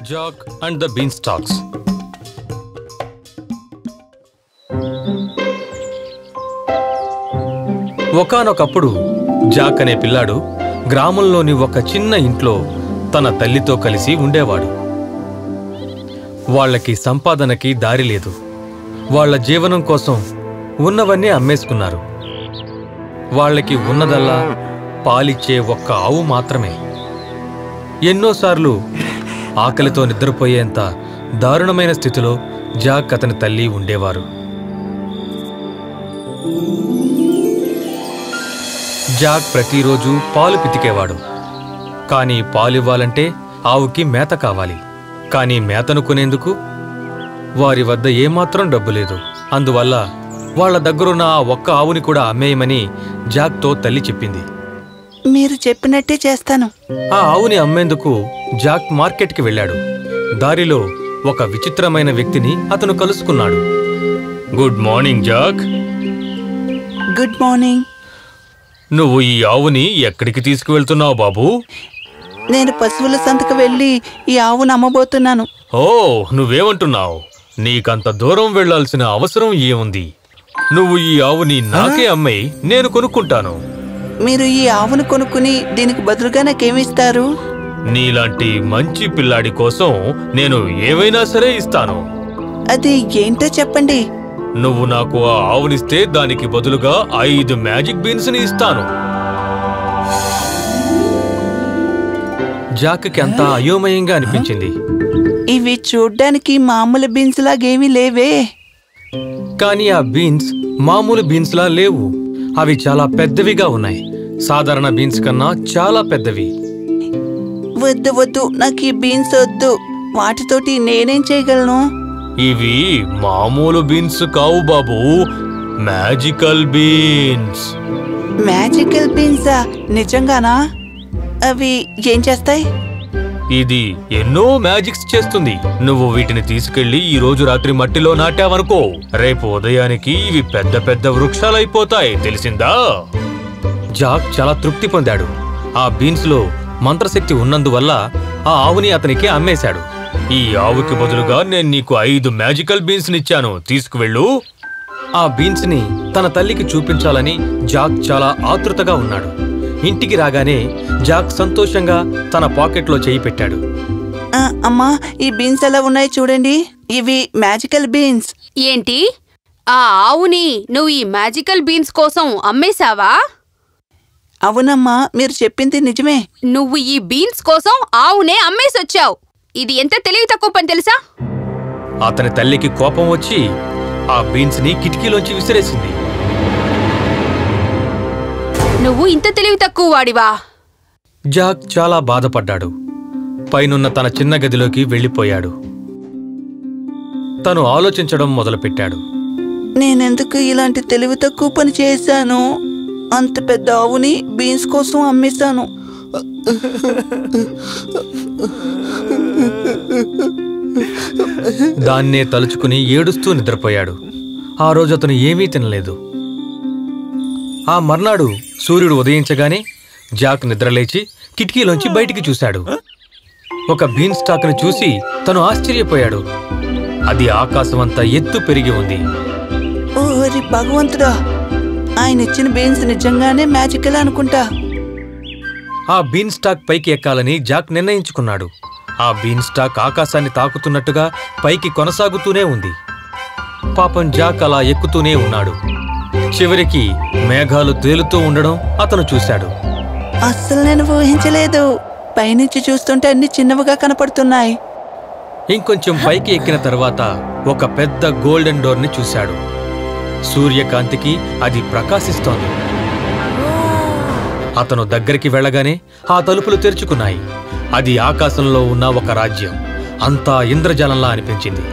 Jack and the bean stalks ఒకానొకప్పుడు Jack అనే పిల్లాడు గ్రామంలోని ఒక చిన్న ఇంట్లో తన తల్లితో కలిసి ఉండేవాడు వాళ్ళకి సంపాదనకి దారి లేదు వాళ్ళ జీవనం కోసం ఉన్నవన్నీ అమ్మేసుకున్నారు వాళ్ళకి ఉన్నదల్లా పాలిచ్చే ఒక్క ఆవు మాత్రమే ఎన్నోసార్లు ఆకలితో నిద్రపోయేంత దారుణమైన స్థితిలో జాక్ అతని తల్లి ఉండేవారు జాక్ ప్రతిరోజు పాలు పితికేవాడు కానీ పాలివ్వాలంటే ఆవుకి మేత కావాలి కానీ మేతను కొనేందుకు వారి వద్ద ఏమాత్రం డబ్బు లేదు అందువల్ల వాళ్ళ దగ్గరున్న ఆ ఒక్క ఆవుని కూడా అమ్మేయమని జాక్తో తల్లి చెప్పింది మీరు చెప్పినట్టే చేస్తాను ఆ ఆవుని అమ్మేందుకు జాక్ మార్కెట్కి వెళ్ళాడు దారిలో ఒక విచిత్రమైన వ్యక్తిని అతను కలుసుకున్నాడు good morning Jack good morning నువ్వు ఈ ఆవుని ఎక్కడికి తీసుకువెళ్తున్నావు బాబూ నేను పశువుల సంతకు వెళ్ళి ఈ ఆవును అమ్మబోతున్నాను ఓ నువ్వేమంటున్నావు నీకంత దూరం వెళ్ళాల్సిన అవసరం ఏముంది నువ్వు ఈ ఆవుని నాకే అమ్మై నేను కొనుక్కుంటాను మీరు ఈ ఆవును కొనుక్కుని దీనికి బదులుగా నాకేమిస్తారు నీలాంటి మంచి పిల్లాడి కోసం నేను ఏవైనా సరే ఇస్తాను అది ఏంటో చెప్పండి నువ్వు నాకు ఆ ఆవునిస్తే దానికి బదులుగా ఐదు మ్యాజిక్ బీన్స్ ని ఇస్తాను జాక్కి అంతా అయోమయంగా అనిపించింది ఇవి చూడ్డానికి మామూలు బీన్స్ లాగేమీ లేవే కానీ ఆ బీన్స్ మామూలు బీన్స్ లా లేవు అవి చాలా పెద్దవిగా ఉన్నాయి సాధారణ బీన్స్ కన్నా చాలా పెద్దవి వద్దు వద్దు నాకు ఈ బీన్స్ వద్దు వాటితోటి నేనేం చేయగలను ఇవి మామూలు బీన్స్ కావు బాబు మ్యాజికల్ బీన్స్ మ్యాజికల్ బీన్సా నిజంగానా అవి ఏం చేస్తాయి ఇది ఎన్నో మ్యాజిక్స్ చేస్తుంది నువ్వు వీటిని తీసుకెళ్లి ఈ రోజు రాత్రి మట్టిలో నాటావనుకో రేపు ఉదయానికి ఇవి పెద్ద పెద్ద వృక్షాలైపోతాయి తెలిసిందా జాక్ చాలా తృప్తి పొందాడు ఆ బీన్స్ లో మంత్రశక్తి ఉన్నందువల్ల ఆ ఆవుని అతనికి అమ్మేశాడు ఈ ఆవుకి బదులుగా నేను నీకు ఐదు మ్యాజికల్ బీన్స్ నిచ్చాను తీసుకువెళ్ళు ఆ బీన్స్ ని తన తల్లికి చూపించాలని జాక్ చాలా ఆతృతగా ఉన్నాడు ఇంటికి రాగానే జాక్ సంతోషంగా తన పాకెట్లో చేయి పెట్టాడు ఆ, అమ్మా ఈ బీన్స్ ఎలా ఉన్నాయి చూడండి ఇవి మ్యాజికల్ బీన్స్ ఏంటి ఆ ఆవుని నువ్వు ఈ మ్యాజికల్ బీన్స్ కోసం అమ్మేశావా అవునమ్మా మీరు చెప్పింది నిజమే నువ్వు ఈ బీన్స్ కోసం ఆవునే అమ్మేసొచ్చావు ఇది ఎంత తెలివి తక్కువ పని తెలుసా అతని తల్లికి కోపం వచ్చి ఆ బీన్స్ ని కిటికీలోంచి విసిరేసింది నువ్వు ఇంత తెలివి తక్కువ వాడివా జాక్ చాలా బాధపడ్డాడు పైనున్న తన చిన్న గదిలోకి వెళ్ళిపోయాడు తను ఆలోచించడం మొదలుపెట్టాడు నేనెందుకు ఇలాంటి తెలివి తక్కువ పని చేశాను అంత పెద్ద ఆవుని బీన్స్ కోసం అమ్మేశాను దాన్నే తలుచుకుని ఏడుస్తూ నిద్రపోయాడు ఆ రోజు అతను ఏమీ తినలేదు ఆ మర్నాడు సూర్యుడు ఉదయించగానే జాక్ నిద్రలేచి కిటికీలోంచి బయటికి చూశాడు ఒక బీన్ స్టాక్ను చూసి తను ఆశ్చర్యపోయాడు అది ఆకాశమంతా ఎత్తు పెరిగి ఉంది ఓరి భగవంతుడా ఆయన ఇచ్చిన బీన్స్ నిజంగానే మ్యాజికల్ అనుకుంటా ఆ బీన్ స్టాక్ పైకి ఎక్కాలని జాక్ నిర్ణయించుకున్నాడు ఆ బీన్ స్టాక్ ఆకాశాన్ని తాకుతున్నట్టుగా పైకి కొనసాగుతూనే ఉంది పాపం జాక్ అలా ఎక్కుతూనే ఉన్నాడు చివరికి మేఘాలు తేలుతూ ఉండడం అతను చూశాడు అస్సలు నేను ఊహించలేదు పైనుంచి చూస్తుంటే అన్ని చిన్నవిగా కనపడుతున్నాయి ఇంకొంచెం పైకి ఎక్కిన తర్వాత ఒక పెద్ద గోల్డెన్ డోర్ని చూశాడు సూర్యకాంతికి అది ప్రకాశిస్తోంది అతను దగ్గరికి వెళ్ళగానే ఆ తలుపులు తెరుచుకున్నాయి అది ఆకాశంలో ఉన్న ఒక రాజ్యం అంతా ఇంద్రజాలంలా అనిపించింది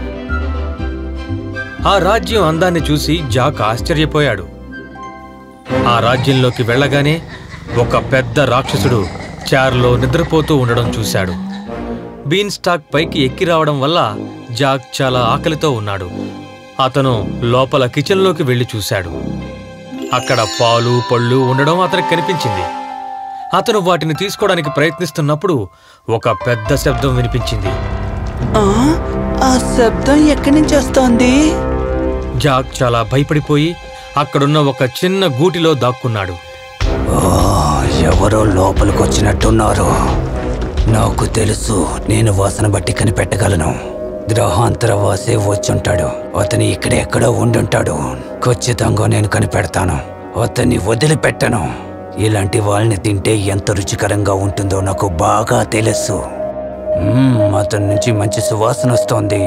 ఆ రాజ్యం అందాన్ని చూసి జాక్ ఆశ్చర్యపోయాడు ఆ రాజ్యంలోకి వెళ్ళగానే ఒక పెద్ద రాక్షసుడు చార్లో నిద్రపోతూ ఉండడం చూశాడు బీన్ స్టాక్ పైకి ఎక్కి రావడం వల్ల జాక్ చాలా ఆకలితో ఉన్నాడు అతను లోపల కిచెన్లోకి వెళ్లి చూశాడు అక్కడ పాలు పళ్ళు ఉండడం అతనికి కనిపించింది అతను వాటిని తీసుకోవడానికి ప్రయత్నిస్తున్నప్పుడు ఒక పెద్ద శబ్దం వినిపించింది ఆ, ఆ శబ్దం ఎక్కడి నుంచి వస్తోంది జాక్ చాలా భయపడిపోయి అక్కడున్న ఒక చిన్న గూటిలో దాక్కున్నాడు ఎవరో లోపలికి వచ్చినట్టున్నారు నాకు తెలుసు నేను వాసన బట్టి కనిపెట్టగలను గ్రహాంతరవాసే వచ్చుంటాడు అతని ఇక్కడ ఎక్కడో ఉండుంటాడు ఖచ్చితంగా నేను కనిపెడతాను అతన్ని వదిలిపెట్టను ఇలాంటి వాళ్ళని తింటే ఎంత రుచికరంగా ఉంటుందో నాకు బాగా తెలుసు మ్మ్, అతని నుంచి మంచి సువాసన వస్తోంది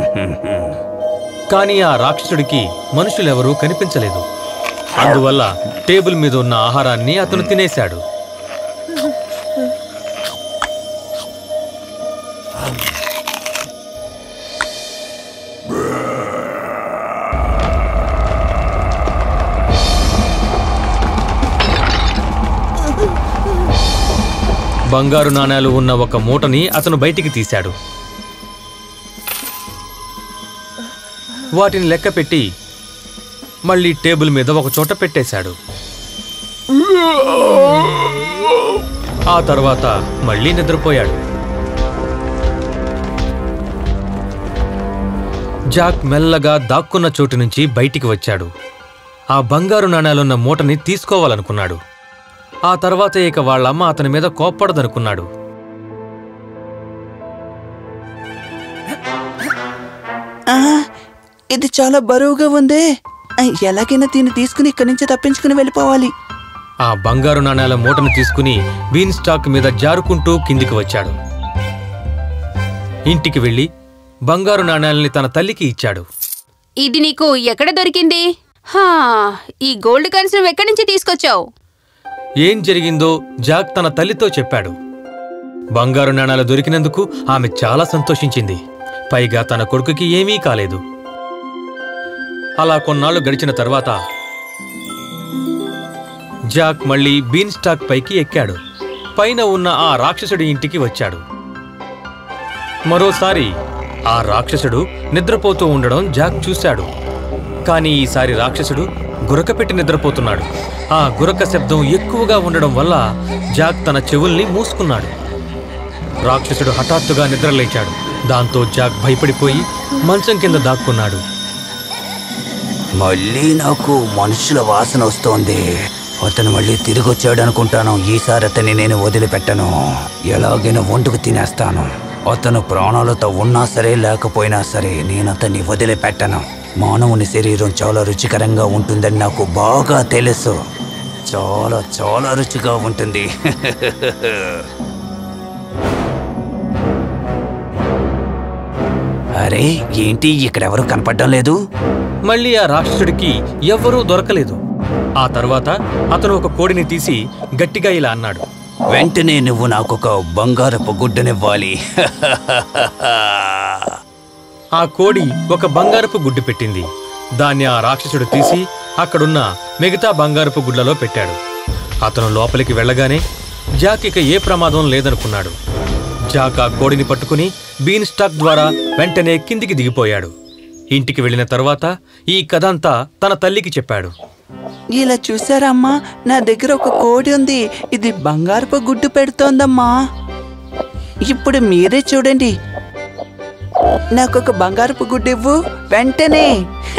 కానీ ఆ రాక్షసుడికి మనుషులెవరూ కనిపించలేదు అందువల్ల టేబుల్ మీద ఉన్న ఆహారాన్ని అతను తినేశాడు బంగారు నాణేలు ఉన్న ఒక మూటని అతను బయటికి తీశాడు వాటిని లెక్కపెట్టి మళ్ళీ టేబుల్ మీద ఒక చోట పెట్టేశాడు ఆ తర్వాత మళ్ళీ నిద్రపోయాడు జాక్ మెల్లగా దాక్కున్న చోటు నుంచి బయటికి వచ్చాడు ఆ బంగారు నాణేలున్న మూటని తీసుకోవాలనుకున్నాడు ఆ తర్వాత ఇక వాళ్ళమ్మ అతని మీద కోప్పడదనుకున్నాడు ఆ, ఇది చాలా బరువుగా ఉందే ఆ, ఎలాగైనా దీన్ని తీసుకుని ఇక్కడి నుంచి తప్పించుకుని వెళ్ళిపోవాలి ఆ బంగారు నాణేల మూటను తీసుకుని బీన్ స్టాక్ మీద జారుకుంటూ కిందికి వచ్చాడు ఇంటికి వెళ్ళి బంగారు నాణేలని తన తల్లికి ఇచ్చాడు ఇది నీకు ఎక్కడ దొరికింది హా ఈ గోల్డ్ కాయిన్స్ నువ్వు ఎక్కడి నుంచి తీసుకొచ్చావు ఏం జరిగిందో జాక్ తన తల్లితో చెప్పాడు బంగారు నాణాలు దొరికినందుకు ఆమె చాలా సంతోషించింది పైగా తన కొడుకుకి ఏమీ కాలేదు అలా కొన్నాళ్లు గడిచిన తర్వాత జాక్ మళ్ళీ బీన్ స్టాక్ పైకి ఎక్కాడు పైన ఉన్న ఆ రాక్షసుడి ఇంటికి వచ్చాడు మరోసారి ఆ రాక్షసుడు నిద్రపోతూ ఉండడం జాక్ చూశాడు కానీ ఈసారి రాక్షసుడు గురక పెట్టి నిద్రపోతున్నాడు ఆ గురక శబ్దం ఎక్కువగా ఉండడం వల్ల జాక్ తన చెవుల్ని మూసుకున్నాడు రాక్షసుడు హఠాత్తుగా నిద్రలేచాడు దాంతో జాక్ భయపడిపోయి మంచం కింద దాక్కున్నాడు మళ్ళీ నాకు మనుషుల వాసన వస్తోంది అతను మళ్ళీ తిరిగి వచ్చాడు అనుకుంటాను ఈసారి అతన్ని నేను వదిలిపెట్టను ఎలాగైనా వండుకు తినేస్తాను అతను ప్రాణాలతో ఉన్నా సరే లేకపోయినా సరే నేను అతన్ని వదిలిపెట్టను మానవుని శరీరం చాలా రుచికరంగా ఉంటుందని నాకు బాగా తెలుసు చాలా చాలా రుచిగా ఉంటుంది అరే ఏంటి ఇక్కడెవరు కనపడడం లేదు మళ్ళీ ఆ రాక్షసుడికి ఎవ్వరూ దొరకలేదు ఆ తర్వాత అతను ఒక కోడిని తీసి గట్టిగా ఇలా అన్నాడు వెంటనే నువ్వు నాకొక బంగారపు గుడ్డనివ్వాలి ఆ కోడి ఒక బంగారపు గుడ్డు పెట్టింది దాన్ని ఆ రాక్షసుడు తీసి అక్కడున్న మిగతా బంగారపు గుడ్లలో పెట్టాడు అతను లోపలికి వెళ్ళగానే జాక్ ఇక ఏ ప్రమాదం లేదనుకున్నాడు జాక్ ఆ కోడిని పట్టుకుని బీన్ స్టాక్ ద్వారా వెంటనే కిందికి దిగిపోయాడు ఇంటికి వెళ్ళిన తర్వాత ఈ కథంతా తన తల్లికి చెప్పాడు ఇలా చూసారమ్మా నా దగ్గర ఒక కోడి ఉంది ఇది బంగారపు గుడ్డు పెడుతోందమ్మా ఇప్పుడు మీరే చూడండి నాకొక బంగారపు గుడ్డు ఇవ్వు వెంటనే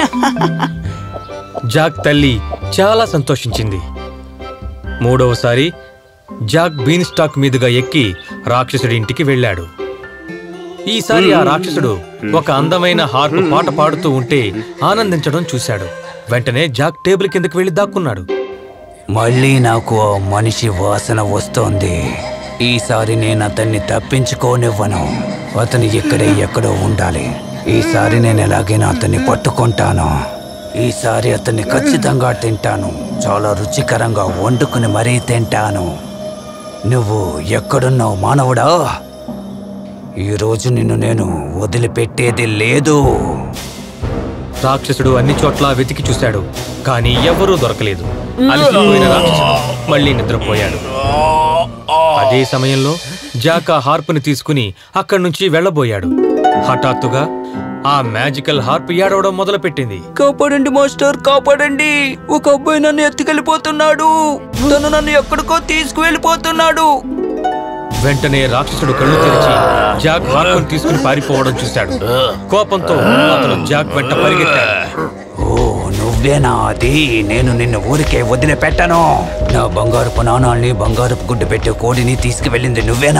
జాక్ తల్లి చాలా సంతోషించింది మూడవసారి జాక్ బీన్ స్టాక్ మీదుగా ఎక్కి రాక్షసుడి ఇంటికి వెళ్ళాడు ఈసారి ఆ రాక్షసుడు ఒక అందమైన హార్ప్ పాట పాడుతూ ఉంటే ఆనందించడం చూశాడు వెంటనే జాక్ టేబుల్ కిందకి వెళ్లి దాక్కున్నాడు మళ్ళీ నాకు ఆ మనిషి వాసన వస్తోంది ఈసారి నేను అతన్ని తప్పించుకోనివ్వను అతను ఇక్కడే ఎక్కడో ఉండాలి ఈసారి నేను ఎలాగైనా అతన్ని పట్టుకుంటాను ఈసారి అతన్ని ఖచ్చితంగా తింటాను చాలా రుచికరంగా వండుకుని మరీ తింటాను నువ్వు ఎక్కడున్నావు మానవుడా ఈరోజు నిన్ను నేను వదిలిపెట్టేది లేదు రాక్షసుడు అన్ని చోట్ల వెతికి చూశాడు కానీ ఎవ్వరూ దొరకలేదు అలసిపోయిన రాక్షసుడు మళ్ళీ నిద్రపోయాడు అదే సమయంలో జాక్ ఆ హార్పుని తీసుకుని అక్కడి నుంచి వెళ్ళబోయాడు హఠాత్తుగా ఆ మ్యాజికల్ హార్ప్ ఏడవడం మొదలుపెట్టింది కాపాడండి మాస్టర్ కాపాడండి ఒక అబ్బాయి నన్ను ఎత్తుకెళ్ళిపోతున్నాడు తను నన్ను ఎక్కడికో తీసుకువెళ్ళిపోతున్నాడు వెంటనే రాక్షసుడు కళ్ళు తెరిచి జాక్ హార్పన్ తీసుకుని పారిపోవడం చూశాడు కోపంతో అతను జాక్ వెంట పరిగెత్తాడు ఓ నువ్వేనా అది నేను నిన్ను ఊరికే వదిలిపెట్టను నా బంగారపు నాణాల్ని బంగారపు గుడ్డు పెట్టే కోడిని తీసుకువెళ్ళింది నువ్వేనా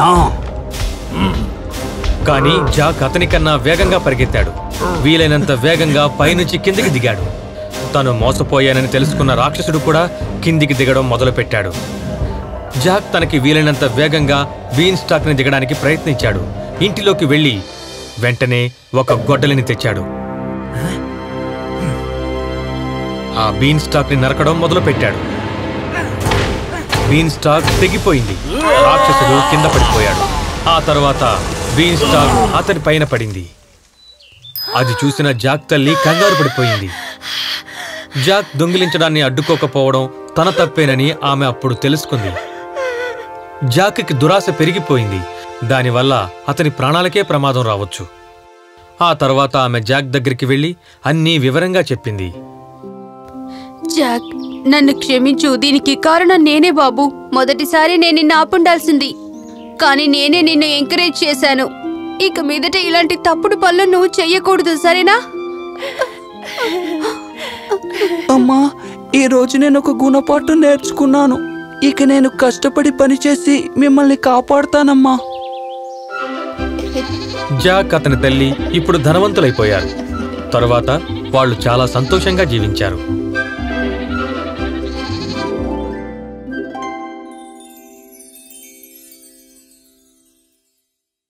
కానీ జాక్ అతని కన్నా వేగంగా పరిగెత్తాడు వీలైనంత వేగంగా పైనుంచి కిందికి దిగాడు తను మోసపోయానని తెలుసుకున్న రాక్షసుడు కూడా కిందికి దిగడం మొదలుపెట్టాడు జాక్ తనకి వీలైనంత వేగంగా బీన్ స్టాక్ని దిగడానికి ప్రయత్నించాడు ఇంటిలోకి వెళ్ళి వెంటనే ఒక గొడ్డలిని తెచ్చాడు ఆ బీన్ స్టాక్ ని నరకడం మొదలుపెట్టాడు బీన్ స్టాక్ తెగిపోయింది రాక్షసుడు కింద పడిపోయాడు ఆ తర్వాత బీన్ స్టాక్ అతని పైన పడింది అది చూసిన జాక్ తల్లి కంగారు పడిపోయింది జాక్ దొంగిలించడాన్ని అడ్డుకోకపోవడం తన తప్పేనని ఆమె అప్పుడు తెలుసుకుంది జాక్కి దురాశ పెరిగిపోయింది దానివల్ల అతని ప్రాణాలకే ప్రమాదం రావచ్చు ఆ తర్వాత ఆమె జాక్ దగ్గరికి వెళ్ళి అన్నీ వివరంగా చెప్పింది జాక్ నన్ను క్షమించు దీనికి కారణం నేనే బాబు మొదటిసారి నేను నిన్ను ఆపుండాల్సింది కానీ నేనే నిన్ను ఎంకరేజ్ చేశాను ఇక మీదట ఇలాంటి తప్పుడు పనులు నువ్వు చెయ్యకూడదు సరేనా అమ్మా ఈ రోజు నేను ఒక గుణపాఠం నేర్చుకున్నాను ఇక నేను కష్టపడి పనిచేసి మిమ్మల్ని కాపాడుతానమ్మా జాక్ అతని తల్లి ఇప్పుడు ధనవంతులైపోయారు తరువాత వాళ్ళు చాలా సంతోషంగా జీవించారు